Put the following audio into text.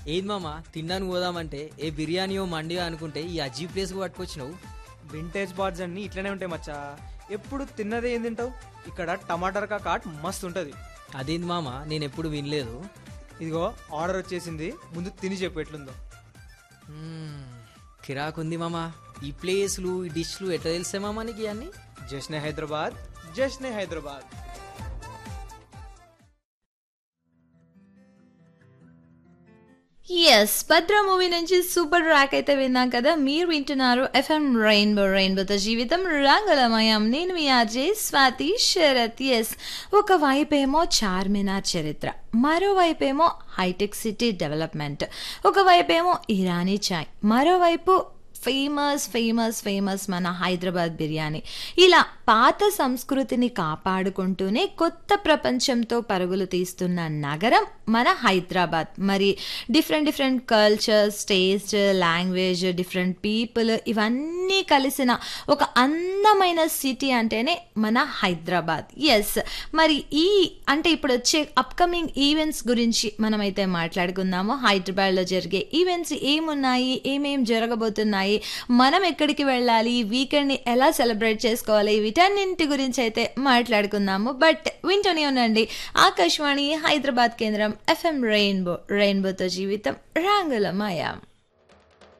ఏది మామ తినడానికి పోదామంటే ఏ బిర్యానీయో మండియో అనుకుంటే ఈ అజీ ప్లేస్కి పట్టుకొచ్చినావు వింటేజ్ బార్డ్స్ అన్ని ఇట్లనే ఉంటాయి మచ్చా ఎప్పుడు తిన్నదే ఏం తింటావు ఇక్కడ టమాటర్ కాట్ మస్తు ఉంటుంది అదేంది మామ నేను ఎప్పుడు వినలేదు ఇదిగో ఆర్డర్ వచ్చేసింది ముందు తిని చెప్పు ఎట్లుందో మ్మ్, కిరాకుంది మామ ఈ ప్లేస్లు ఈ డిష్లు ఎట్లా తెలిసే మామ నీకు అన్నీ జశ్నే హైదరాబాద్ జశ్నే హైదరాబాద్ ఎస్ భద్ర మూవీ నుంచి సూపర్ ట్రాక్ అయితే విన్నాం కదా మీరు వింటున్నారు ఎఫ్ఎం రెయిన్బో రెయిన్బోతో జీవితం రంగులమయం నేను మీ ఆర్జే స్వాతి శరత్ ఎస్ ఒకవైపేమో చార్మినార్ చరిత్ర మరోవైపేమో హైటెక్ సిటీ డెవలప్మెంట్ ఒకవైపేమో ఇరానీ చాయ్ మరోవైపు ఫేమస్ ఫేమస్ ఫేమస్ మన హైదరాబాద్ బిర్యానీ ఇలా పాత సంస్కృతిని కాపాడుకుంటూనే కొత్త ప్రపంచంతో పరుగులు తీస్తున్న నగరం మన హైదరాబాద్ మరి different different cultures taste language different people ఇవన్నీ కలిసిన ఒక అందమైన సిటీ అంటేనే మన హైదరాబాద్ ఎస్ మరి ఈ అంటే ఇప్పుడు వచ్చే అప్కమింగ్ ఈవెంట్స్ గురించి మనమైతే మాట్లాడుకుందాము హైదరాబాద్లో జరిగే ఈవెంట్స్ ఏమున్నాయి ఏమేం జరగబోతున్నాయి మనం ఎక్కడికి వెళ్ళాలి వీకెండ్ని ఎలా సెలబ్రేట్ చేసుకోవాలి వీటన్నింటి గురించి అయితే మాట్లాడుకుందాము బట్ వింటూనే ఉండండి ఆకాశవాణి హైదరాబాద్ కేంద్రం ఎఫ్ఎం రెయిన్బో రెయిన్బోతో జీవితం రంగుల మాయా